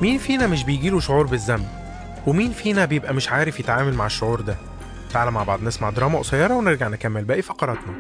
مين فينا مش بيجيله شعور بالذنب ومين فينا بيبقى مش عارف يتعامل مع الشعور ده تعالى مع بعض نسمع دراما قصيرة ونرجع نكمل باقي فقراتنا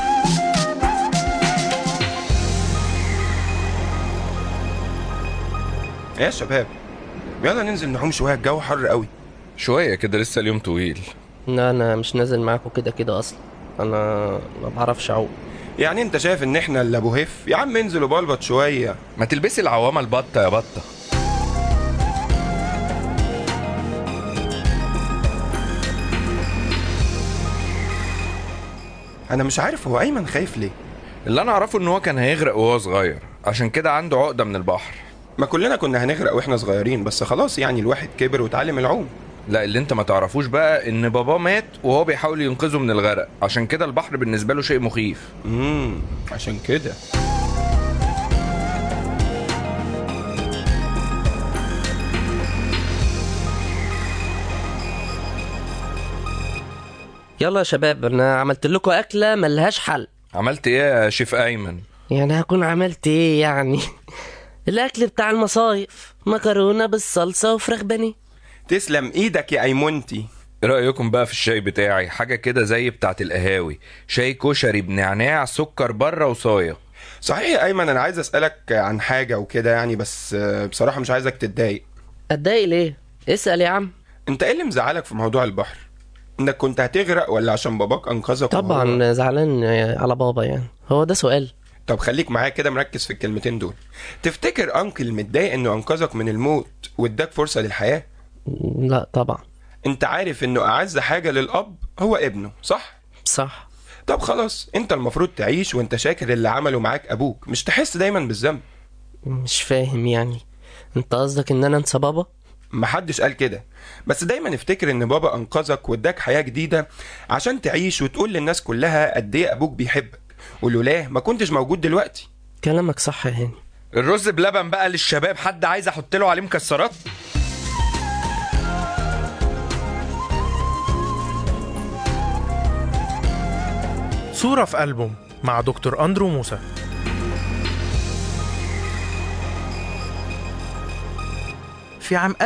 ايه يا شباب يلا ننزل نعوم شويه الجو حر قوي شوية كده لسه اليوم طويل لا انا مش نازل معاكم كده كده اصلا انا ما بعرفش اعوم يعني انت شايف ان احنا اللي ابو هف يا عم انزل وبلبط شويه ما تلبسي العوامة البطة يا بطة انا مش عارف هو ايمن خايف ليه اللي انا اعرفه ان هو كان هيغرق وهو صغير عشان كده عنده عقدة من البحر ما كلنا كنا هنغرق واحنا صغيرين بس خلاص يعني الواحد كبر وتعلم العوم لا اللي انت ما تعرفوش بقى ان باباه مات وهو بيحاول ينقذه من الغرق عشان كده البحر بالنسبة له شيء مخيف امم عشان كده يلا يا شباب انا عملت لكم اكله ملهاش حل عملت ايه يا شيف ايمن يعني هكون عملت ايه يعني الاكل بتاع المصايف مكرونه بالصلصه وفراخ بانيه تسلم ايدك يا ايمونتي ايه رايكم بقى في الشاي بتاعي حاجه كده زي بتاعه القهاوي شاي كشري بنعناع سكر بره وصايه صحيح يا ايمن انا عايز اسالك عن حاجه وكده يعني بس آه، بصراحه مش عايزك تتضايق اتضايق ليه اسال يا عم انت ايه اللي مزعلك في موضوع البحر انك كنت هتغرق ولا عشان باباك انقذك وهو- طبعا زعلان على بابا يعني هو ده سؤال طب خليك معايا كده مركز في الكلمتين دول تفتكر انكل متضايق انه انقذك من الموت واداك فرصه للحياه لا طبعا انت عارف انه اعز حاجه للاب هو ابنه صح صح طب خلاص انت المفروض تعيش وانت شاكر اللي عمله معاك ابوك مش تحس دايما بالذنب مش فاهم يعني انت قصدك ان انا انسى بابا محدش قال كده بس دايما افتكر ان بابا انقذك واداك حياه جديده عشان تعيش وتقول للناس كلها قد ايه ابوك بيحبك ولولاه ما كنتش موجود دلوقتي كلامك صح يا هاني الرز بلبن بقى للشباب حد عايز احط له عليه مكسرات صورة في ألبوم مع دكتور أندرو موسى في عام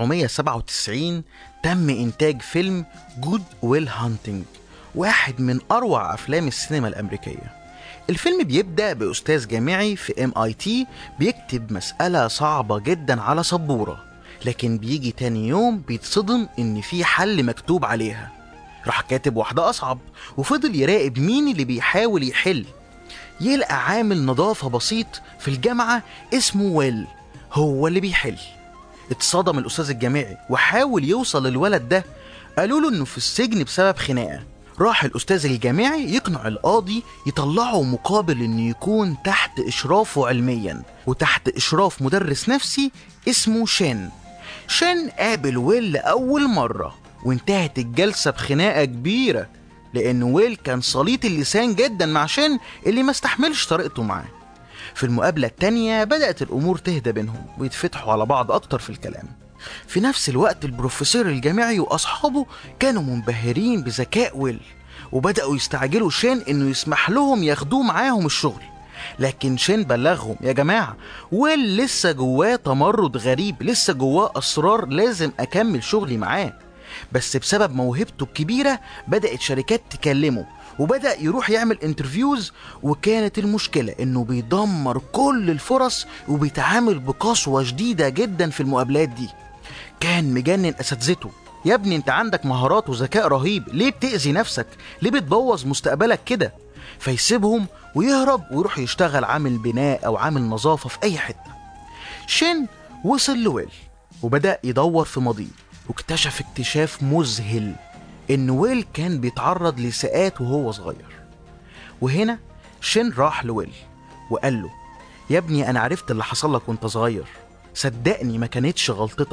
1997 تم إنتاج فيلم جود ويل هانتنج واحد من أروع أفلام السينما الأمريكية الفيلم بيبدأ بأستاذ جامعي في ام اي تي بيكتب مسألة صعبة جدا على سبورة لكن بيجي تاني يوم بيتصدم إن في حل مكتوب عليها راح كاتب واحدة أصعب وفضل يراقب مين اللي بيحاول يحل يلقى عامل نظافة بسيط في الجامعة اسمه ويل هو اللي بيحل اتصدم الأستاذ الجامعي وحاول يوصل للولد ده قالوا له إنه في السجن بسبب خناقة راح الأستاذ الجامعي يقنع القاضي يطلعه مقابل إنه يكون تحت إشرافه علميا وتحت إشراف مدرس نفسي اسمه شين شين قابل ويل لأول مرة وانتهت الجلسة بخناقة كبيرة لأن ويل كان سليط اللسان جدا مع شين اللي ما استحملش طريقته معاه في المقابلة التانية بدأت الأمور تهدى بينهم ويتفتحوا على بعض أكتر في الكلام في نفس الوقت البروفيسور الجامعي وأصحابه كانوا منبهرين بذكاء ويل وبدأوا يستعجلوا شين إنه يسمح لهم ياخدوه معاهم الشغل لكن شين بلغهم يا جماعة ويل لسه جواه تمرد غريب لسه جواه أسرار لازم أكمل شغلي معاه بس بسبب موهبته الكبيرة بدأت شركات تكلمه وبدأ يروح يعمل انترفيوز وكانت المشكلة انه بيدمر كل الفرص وبيتعامل بقسوة شديدة جدا في المقابلات دي كان مجنن اساتذته يا ابني انت عندك مهارات وذكاء رهيب ليه بتأذي نفسك ليه بتبوظ مستقبلك كده فيسيبهم ويهرب ويروح يشتغل عامل بناء او عامل نظافة في اي حتة شين وصل لويل وبدأ يدور في ماضيه واكتشف اكتشاف مذهل ان ويل كان بيتعرض لإساءات وهو صغير وهنا شين راح لويل وقال له يا ابني انا عرفت اللي حصل لك وانت صغير صدقني ما كانتش غلطتك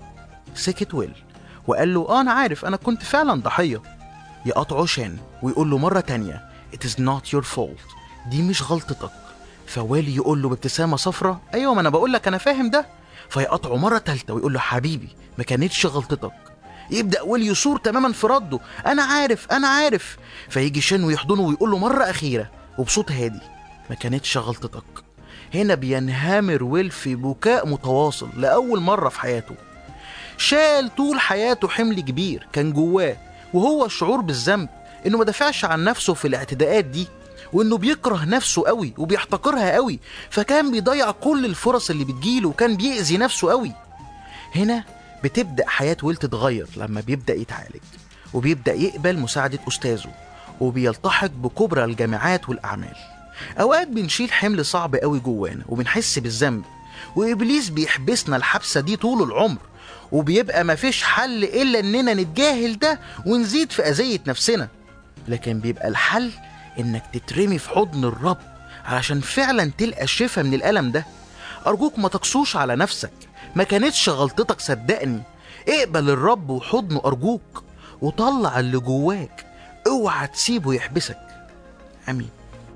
سكت ويل وقال له اه انا عارف انا كنت فعلا ضحية يقاطعه شين ويقول له مرة تانية it is not your fault دي مش غلطتك فويل يقول له بابتسامة صفرة ايوه ما انا بقول لك انا فاهم ده فيقاطعه مرة تالتة ويقول له حبيبي ما كانتش غلطتك يبدأ ويل يثور تماما في رده أنا عارف أنا عارف فيجي شين ويحضنه ويقول له مرة أخيرة وبصوت هادي ما كانتش غلطتك هنا بينهمر ويل في بكاء متواصل لأول مرة في حياته شال طول حياته حمل كبير كان جواه وهو الشعور بالذنب انه ما دافعش عن نفسه في الاعتداءات دي وانه بيكره نفسه قوي وبيحتقرها قوي فكان بيضيع كل الفرص اللي بتجيله وكان بيأذي نفسه قوي هنا بتبدأ حياة ويل تتغير لما بيبدأ يتعالج وبيبدأ يقبل مساعدة أستاذه وبيلتحق بكبرى الجامعات والأعمال أوقات بنشيل حمل صعب قوي جوانا وبنحس بالذنب وإبليس بيحبسنا الحبسة دي طول العمر وبيبقى مفيش حل إلا إننا نتجاهل ده ونزيد في أذية نفسنا لكن بيبقى الحل إنك تترمي في حضن الرب علشان فعلا تلقى الشفاء من الألم ده أرجوك ما تقسوش على نفسك ما كانتش غلطتك صدقني اقبل الرب وحضنه أرجوك وطلع اللي جواك اوعى تسيبه يحبسك امين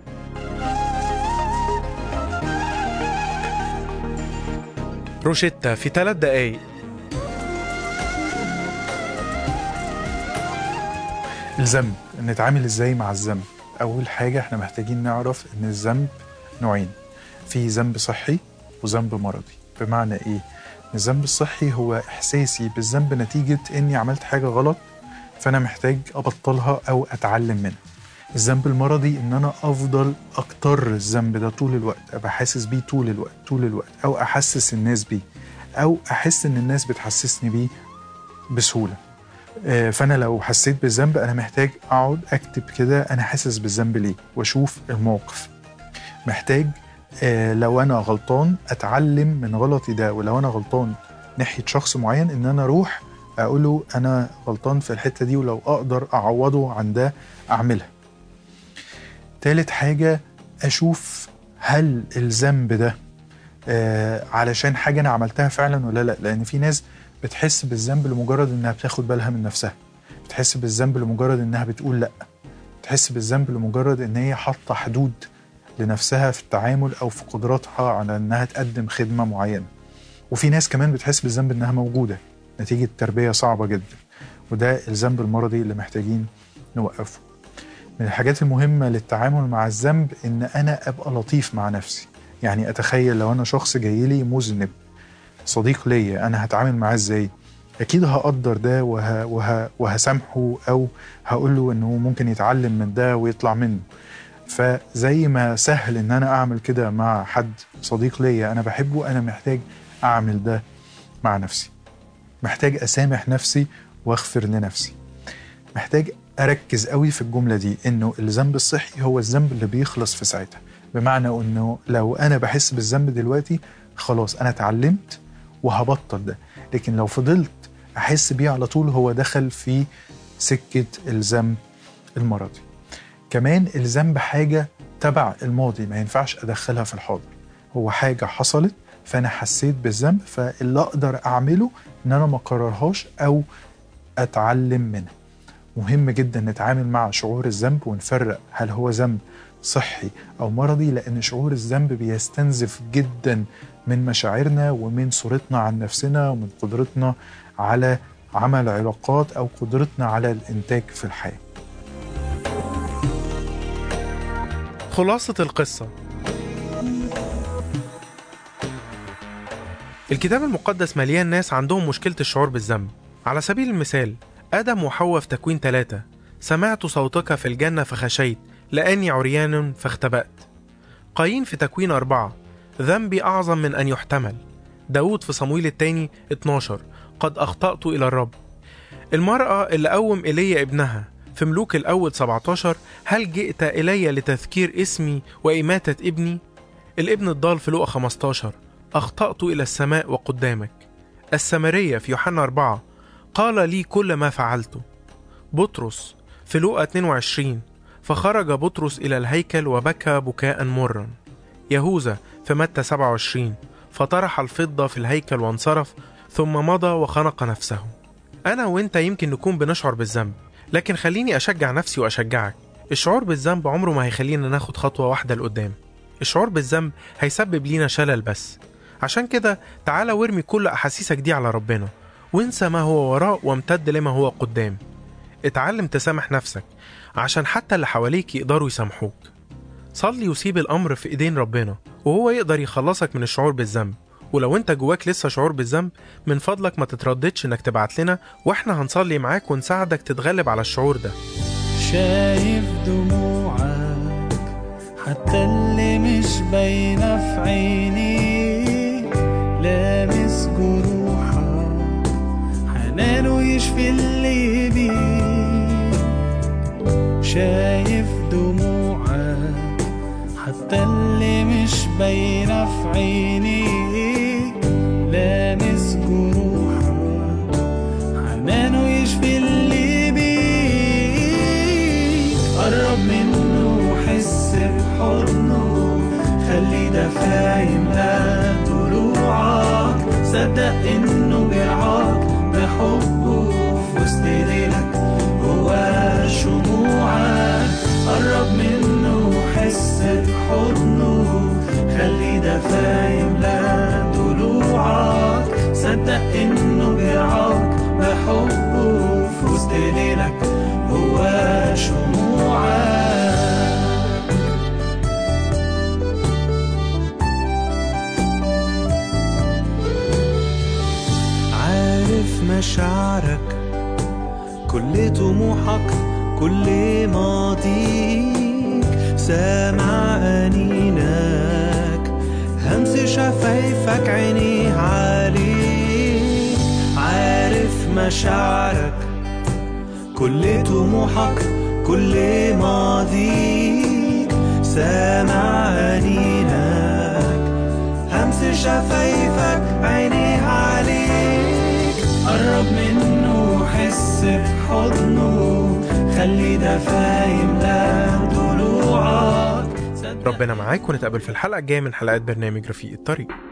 روشيتا في ثلاث دقايق الذنب نتعامل ازاي مع الذنب اول حاجه احنا محتاجين نعرف ان الذنب نوعين في ذنب صحي وذنب مرضي بمعنى ايه الذنب الصحي هو احساسي بالذنب نتيجه اني عملت حاجه غلط فانا محتاج ابطلها او اتعلم منها الذنب المرضي ان انا افضل اكتر الذنب ده طول الوقت ابقى حاسس بيه طول الوقت طول الوقت او احسس الناس بيه او احس ان الناس بتحسسني بيه بسهوله آه، فانا لو حسيت بالذنب انا محتاج اقعد اكتب كده انا حاسس بالذنب ليه واشوف الموقف محتاج آه، لو انا غلطان اتعلم من غلطي ده ولو انا غلطان ناحيه شخص معين ان انا اروح اقول له انا غلطان في الحته دي ولو اقدر اعوضه عن ده اعملها تالت حاجه اشوف هل الذنب ده آه علشان حاجه انا عملتها فعلا ولا لا لان في ناس بتحس بالذنب لمجرد انها بتاخد بالها من نفسها بتحس بالذنب لمجرد انها بتقول لا بتحس بالذنب لمجرد ان هي حاطه حدود لنفسها في التعامل او في قدراتها على انها تقدم خدمه معينه وفي ناس كمان بتحس بالذنب انها موجوده نتيجه تربيه صعبه جدا وده الذنب المرضي اللي محتاجين نوقفه من الحاجات المهمه للتعامل مع الذنب ان انا ابقى لطيف مع نفسي يعني اتخيل لو انا شخص جاي لي مذنب صديق ليا انا هتعامل معاه ازاي اكيد هقدر ده وه... وه... وهسامحه او هقول له انه ممكن يتعلم من ده ويطلع منه فزي ما سهل ان انا اعمل كده مع حد صديق ليا انا بحبه انا محتاج اعمل ده مع نفسي محتاج اسامح نفسي واغفر لنفسي محتاج اركز قوي في الجمله دي انه الذنب الصحي هو الذنب اللي بيخلص في ساعتها بمعنى انه لو انا بحس بالذنب دلوقتي خلاص انا اتعلمت وهبطل ده لكن لو فضلت احس بيه على طول هو دخل في سكه الذنب المرضي كمان الذنب حاجه تبع الماضي ما ينفعش ادخلها في الحاضر هو حاجه حصلت فانا حسيت بالذنب فاللي اقدر اعمله ان انا ما اكررهاش او اتعلم منها مهم جدا نتعامل مع شعور الذنب ونفرق هل هو ذنب صحي او مرضي لان شعور الذنب بيستنزف جدا من مشاعرنا ومن صورتنا عن نفسنا ومن قدرتنا على عمل علاقات او قدرتنا على الانتاج في الحياه خلاصة القصة الكتاب المقدس مليان ناس عندهم مشكلة الشعور بالذنب على سبيل المثال آدم وحواء في تكوين ثلاثة سمعت صوتك في الجنة فخشيت لأني عريان فاختبأت قايين في تكوين أربعة ذنبي أعظم من أن يحتمل داود في صمويل الثاني 12 قد أخطأت إلى الرب المرأة اللي قوم إلي ابنها في ملوك الأول 17 هل جئت إلي لتذكير اسمي وإماتة ابني؟ الابن الضال في لوقا 15 أخطأت إلى السماء وقدامك السمرية في يوحنا 4 قال لي كل ما فعلته بطرس في لوقا 22 فخرج بطرس إلى الهيكل وبكى بكاء مرا يهوذا في متى 27 فطرح الفضة في الهيكل وانصرف ثم مضى وخنق نفسه أنا وإنت يمكن نكون بنشعر بالذنب لكن خليني أشجع نفسي وأشجعك الشعور بالذنب عمره ما هيخلينا ناخد خطوة واحدة لقدام الشعور بالذنب هيسبب لينا شلل بس عشان كده تعالى وارمي كل أحاسيسك دي على ربنا وانسى ما هو وراء وامتد لما هو قدام اتعلم تسامح نفسك عشان حتى اللي حواليك يقدروا يسامحوك صلي وسيب الأمر في إيدين ربنا وهو يقدر يخلصك من الشعور بالذنب ولو انت جواك لسه شعور بالذنب من فضلك ما تترددش انك تبعت لنا واحنا هنصلي معاك ونساعدك تتغلب على الشعور ده شايف دموعك حتى اللي مش باينة في عينيك لامس جروحك حنانه يشفي اللي بيك شايف دموعك حتى اللي مش باينة في عينيك لامس جروحك حنانه يشفي اللي بيك قرب منه وحس بحضنه خلي دفاع يملى ضلوعك صدق انه بيرعاك بحبه في وسط ليلك هو شموعك قرب منه وحس بحضنه خلي دفاع يملى ضلوعك صدق انه بيرعاك بحبه في وسط ليلك هو شموعك عارف مشاعرك كل طموحك كل ماضيك سامع أنينك همس شفايفك عينيه عليك عارف مشاعرك كل طموحك كل ماضيك سامع أنينك همس شفايفك عينيه عليك قرب منه وحس بحضنه خلي دفا يملى ضلوعك ربنا معاك ونتقابل في الحلقة الجاية من حلقات برنامج رفيق الطريق